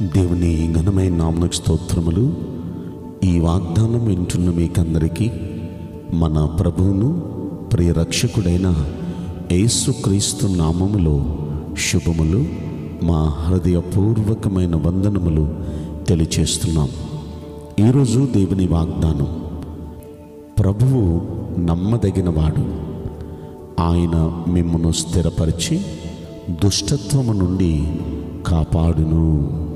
దేవుని ఘనమైన నామకు స్తోత్రములు ఈ వాగ్దానం వింటున్న మీకందరికీ మన ప్రభువును ప్రియ రక్షకుడైన యేసుక్రీస్తు నామములో శుభములు మా హృదయపూర్వకమైన వందనములు తెలియచేస్తున్నాం ఈరోజు దేవుని వాగ్దానం ప్రభువు నమ్మదగినవాడు ఆయన మిమ్మను స్థిరపరిచి దుష్టత్వము నుండి కాపాడును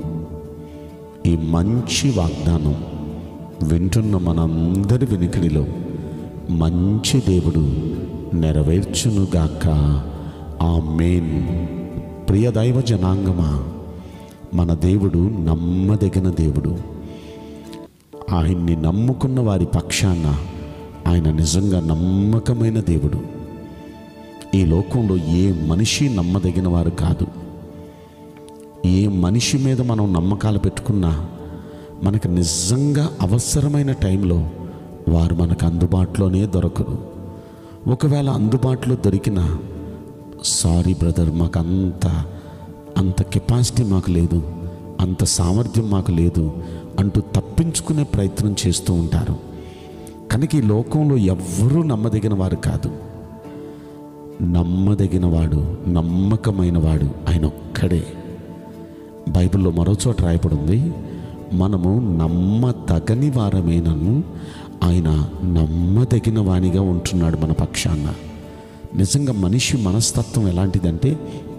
ఈ మంచి వాగ్దానం వింటున్న మనందరి వినికిడిలో మంచి దేవుడు నెరవేర్చునుగాక ఆ మేన్ ప్రియ దైవ జనాంగమా మన దేవుడు నమ్మదగిన దేవుడు ఆయన్ని నమ్ముకున్న వారి పక్షాన ఆయన నిజంగా నమ్మకమైన దేవుడు ఈ లోకంలో ఏ మనిషి నమ్మదగిన వారు కాదు ఏ మనిషి మీద మనం నమ్మకాలు పెట్టుకున్నా మనకు నిజంగా అవసరమైన టైంలో వారు మనకు అందుబాటులోనే దొరకరు ఒకవేళ అందుబాటులో దొరికినా సారీ బ్రదర్ మాకు అంత అంత కెపాసిటీ మాకు లేదు అంత సామర్థ్యం మాకు లేదు అంటూ తప్పించుకునే ప్రయత్నం చేస్తూ ఉంటారు కనుక ఈ లోకంలో ఎవ్వరూ నమ్మదగిన వారు కాదు నమ్మదగిన వాడు నమ్మకమైన వాడు ఆయన ఒక్కడే బైబిల్లో మరో చోట రాయబడి ఉంది మనము నమ్మదగని వారమేనను ఆయన నమ్మదగిన వానిగా ఉంటున్నాడు మన పక్షాన నిజంగా మనిషి మనస్తత్వం ఎలాంటిదంటే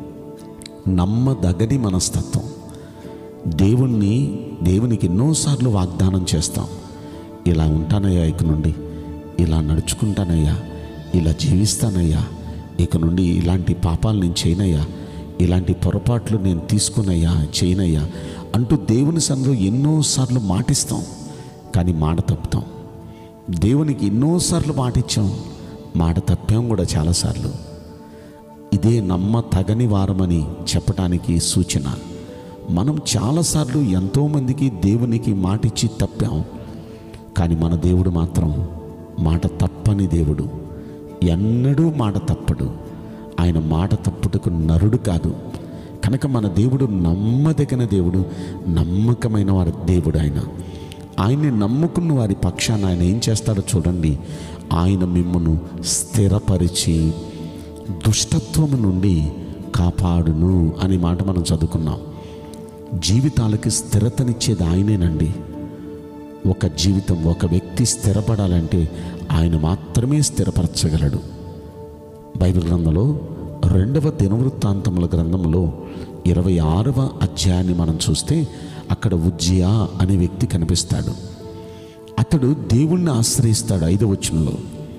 నమ్మదగని మనస్తత్వం దేవుణ్ణి దేవునికి ఎన్నోసార్లు వాగ్దానం చేస్తాం ఇలా ఉంటానయ్యా ఇక నుండి ఇలా నడుచుకుంటానయ్యా ఇలా జీవిస్తానయ్యా ఇక నుండి ఇలాంటి పాపాలు నేను చేయనయ్యా ఇలాంటి పొరపాట్లు నేను తీసుకునయ్యా చేయనయ్యా అంటూ దేవుని సందులో ఎన్నోసార్లు మాటిస్తాం కానీ మాట తప్పుతాం దేవునికి ఎన్నోసార్లు మాటిచ్చాం మాట తప్పాం కూడా చాలాసార్లు ఇదే నమ్మ తగని వారమని చెప్పటానికి సూచన మనం చాలాసార్లు ఎంతోమందికి దేవునికి మాటిచ్చి తప్పాం కానీ మన దేవుడు మాత్రం మాట తప్పని దేవుడు ఎన్నడూ మాట తప్పడు ఆయన మాట తప్పుటకు నరుడు కాదు కనుక మన దేవుడు నమ్మదగిన దేవుడు నమ్మకమైన వారి దేవుడు ఆయన ఆయన్ని నమ్ముకున్న వారి పక్షాన ఆయన ఏం చేస్తాడో చూడండి ఆయన మిమ్మను స్థిరపరిచి దుష్టత్వము నుండి కాపాడును అనే మాట మనం చదువుకున్నాం జీవితాలకి స్థిరతనిచ్చేది ఆయనేనండి ఒక జీవితం ఒక వ్యక్తి స్థిరపడాలంటే ఆయన మాత్రమే స్థిరపరచగలడు బైబిల్ గ్రంథంలో రెండవ దినవృత్తాంతముల గ్రంథంలో ఇరవై ఆరవ అధ్యాయాన్ని మనం చూస్తే అక్కడ ఉజ్జియా అనే వ్యక్తి కనిపిస్తాడు అతడు దేవుణ్ణి ఆశ్రయిస్తాడు ఐదవ వచనంలో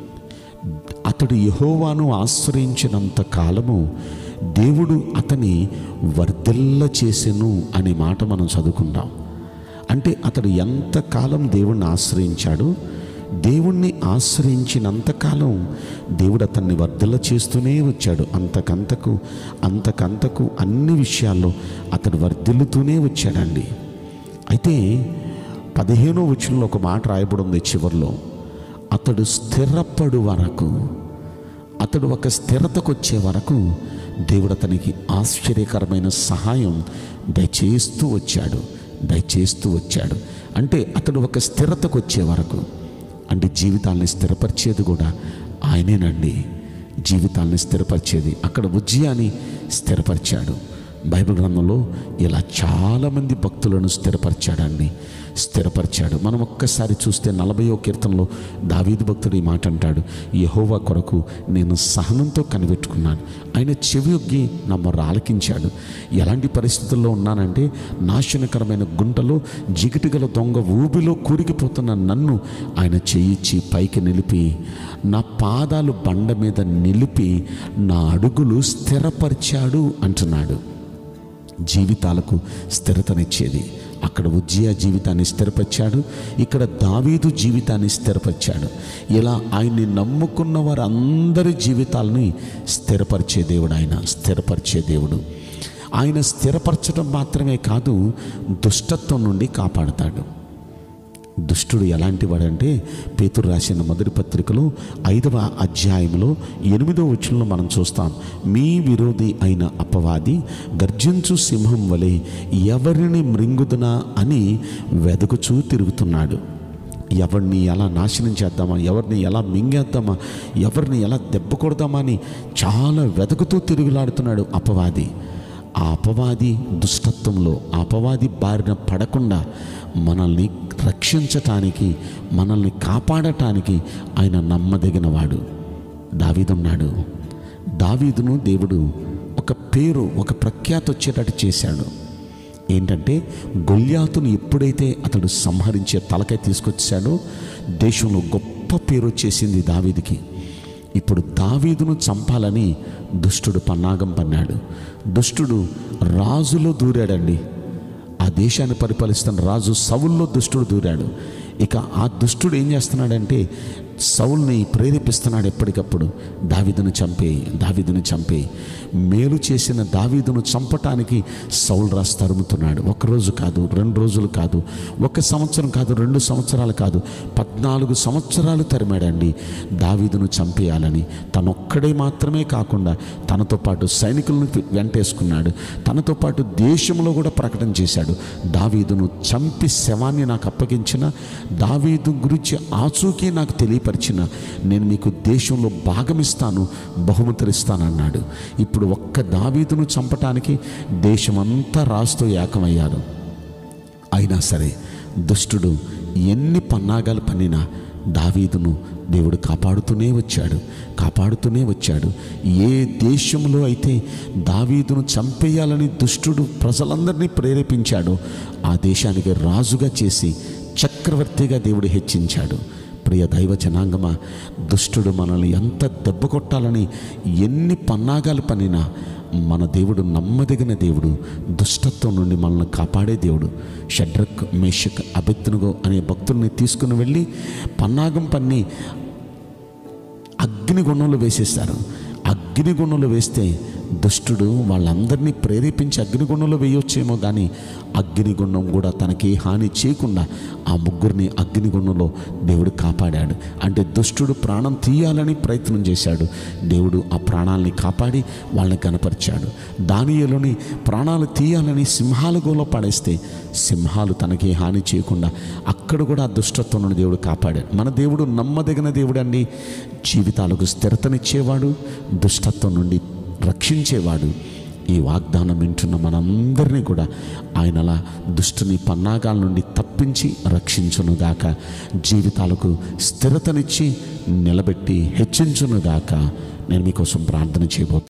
అతడు యహోవాను ఆశ్రయించినంత కాలము దేవుడు అతని వర్ధిల్ల చేసెను అనే మాట మనం చదువుకుంటాం అంటే అతడు ఎంతకాలం దేవుణ్ణి ఆశ్రయించాడు దేవుణ్ణి ఆశ్రయించినంతకాలం దేవుడు అతన్ని వర్ధల చేస్తూనే వచ్చాడు అంతకంతకు అంతకంతకు అన్ని విషయాల్లో అతడు వర్ధిల్లుతూనే వచ్చాడండి అయితే పదిహేనో వచనంలో ఒక మాట రాయబడి ఉంది చివరిలో అతడు స్థిరపడు వరకు అతడు ఒక స్థిరతకు వచ్చే వరకు దేవుడు అతనికి ఆశ్చర్యకరమైన సహాయం దయచేస్తూ వచ్చాడు దయచేస్తూ వచ్చాడు అంటే అతడు ఒక స్థిరతకు వచ్చే వరకు అంటే జీవితాల్ని స్థిరపరిచేది కూడా ఆయనేనండి జీవితాల్ని స్థిరపరిచేది అక్కడ ఉజ్జయాన్ని స్థిరపరిచాడు బైబిల్ గ్రంథంలో ఇలా చాలామంది భక్తులను స్థిరపరిచాడండి స్థిరపరిచాడు మనం ఒక్కసారి చూస్తే నలభయో కీర్తనలో దావీదు భక్తుడు ఈ మాట అంటాడు యహోవా కొరకు నేను సహనంతో కనిపెట్టుకున్నాను ఆయన చెవి ఒగ్గి నా మొర్ర ఆలకించాడు ఎలాంటి పరిస్థితుల్లో ఉన్నానంటే నాశనకరమైన గుంటలో జిగిటిగల దొంగ ఊబిలో కూరికిపోతున్న నన్ను ఆయన చేయిచ్చి పైకి నిలిపి నా పాదాలు బండ మీద నిలిపి నా అడుగులు స్థిరపరిచాడు అంటున్నాడు జీవితాలకు స్థిరతనిచ్చేది అక్కడ ఉజ్జయ జీవితాన్ని స్థిరపరిచాడు ఇక్కడ దావీదు జీవితాన్ని స్థిరపరిచాడు ఇలా ఆయన్ని నమ్ముకున్న వారందరి జీవితాలని స్థిరపరిచే దేవుడు ఆయన స్థిరపరిచే దేవుడు ఆయన స్థిరపరచడం మాత్రమే కాదు దుష్టత్వం నుండి కాపాడుతాడు దుష్టుడు ఎలాంటి వాడంటే పేతురు రాసిన మొదటి పత్రికలో ఐదవ అధ్యాయంలో ఎనిమిదవ వచనంలో మనం చూస్తాం మీ విరోధి అయిన అపవాది గర్జించు సింహం వలె ఎవరిని మృంగుదునా అని వెదకుచూ తిరుగుతున్నాడు ఎవరిని ఎలా నాశనం చేద్దామా ఎవరిని ఎలా మింగేద్దామా ఎవరిని ఎలా దెబ్బ కొడదామా అని చాలా వెతుకుతూ తిరుగులాడుతున్నాడు అపవాది ఆ అపవాది దుష్టత్వంలో ఆ అపవాది బారిన పడకుండా మనల్ని రక్షించటానికి మనల్ని కాపాడటానికి ఆయన నమ్మదగిన వాడు దావీదున్నాడు దావీదును దేవుడు ఒక పేరు ఒక ప్రఖ్యాతి వచ్చేటట్టు చేశాడు ఏంటంటే గొల్యాతును ఎప్పుడైతే అతడు సంహరించే తలకై తీసుకొచ్చాడో దేశంలో గొప్ప పేరు వచ్చేసింది దావీదికి ఇప్పుడు దావీదును చంపాలని దుష్టుడు పన్నాగం పన్నాడు దుష్టుడు రాజులో దూరాడండి ఆ దేశాన్ని పరిపాలిస్తున్న రాజు సవుల్లో దుష్టుడు దూరాడు ఇక ఆ దుష్టుడు ఏం చేస్తున్నాడంటే సౌల్ని ప్రేరేపిస్తున్నాడు ఎప్పటికప్పుడు దావీదును చంపే దావీదును చంపే మేలు చేసిన దావీదును చంపటానికి సౌల్ రాజు తరుముతున్నాడు ఒక రోజు కాదు రెండు రోజులు కాదు ఒక సంవత్సరం కాదు రెండు సంవత్సరాలు కాదు పద్నాలుగు సంవత్సరాలు తరిమాడండి దావీదును చంపేయాలని తనొక్కడే మాత్రమే కాకుండా తనతో పాటు సైనికులను వెంటేసుకున్నాడు తనతో పాటు దేశంలో కూడా ప్రకటన చేశాడు దావీదును చంపి శవాన్ని నాకు అప్పగించిన దావీదు గురించి ఆచూకీ నాకు తెలియపరిచిన నేను మీకు దేశంలో భాగమిస్తాను బహుమతులు ఇస్తానన్నాడు ఇప్పుడు ఒక్క దావీదును చంపటానికి దేశమంతా రాజుతో ఏకమయ్యారు అయినా సరే దుష్టుడు ఎన్ని పన్నాగాలు పన్నినా దావీదును దేవుడు కాపాడుతూనే వచ్చాడు కాపాడుతూనే వచ్చాడు ఏ దేశంలో అయితే దావీదును చంపేయాలని దుష్టుడు ప్రజలందరినీ ప్రేరేపించాడో ఆ దేశానికి రాజుగా చేసి చక్రవర్తిగా దేవుడు హెచ్చించాడు ప్రియ దైవ జనాంగమా దుష్టుడు మనల్ని ఎంత దెబ్బ కొట్టాలని ఎన్ని పన్నాగాలు పనినా మన దేవుడు నమ్మదగిన దేవుడు దుష్టత్వం నుండి మనల్ని కాపాడే దేవుడు షడ్రక్ మేషక్ అభిత్నుగో అనే భక్తుల్ని తీసుకుని వెళ్ళి పన్నాగం పన్ని అగ్నిగుణంలో వేసేస్తారు అగ్నిగుణంలో వేస్తే దుష్టుడు వాళ్ళందరినీ ప్రేరేపించి అగ్నిగుణంలో వేయొచ్చేమో కానీ అగ్నిగుండం కూడా తనకి హాని చేయకుండా ఆ ముగ్గురిని అగ్నిగుండంలో దేవుడు కాపాడాడు అంటే దుష్టుడు ప్రాణం తీయాలని ప్రయత్నం చేశాడు దేవుడు ఆ ప్రాణాలని కాపాడి వాళ్ళని కనపరిచాడు దానిలోని ప్రాణాలు తీయాలని సింహాల గోలో పడేస్తే సింహాలు తనకి హాని చేయకుండా అక్కడ కూడా ఆ దుష్టత్వం నుండి దేవుడు కాపాడాడు మన దేవుడు నమ్మదగిన దేవుడు అండి జీవితాలకు స్థిరతనిచ్చేవాడు దుష్టత్వం నుండి రక్షించేవాడు ఈ వాగ్దానం వింటున్న మనందరినీ కూడా ఆయన అలా దుష్టుని పన్నాగాల నుండి తప్పించి రక్షించునుగాక జీవితాలకు స్థిరతనిచ్చి నిలబెట్టి హెచ్చించునుగాక నేను మీకోసం ప్రార్థన చేయబోతున్నాను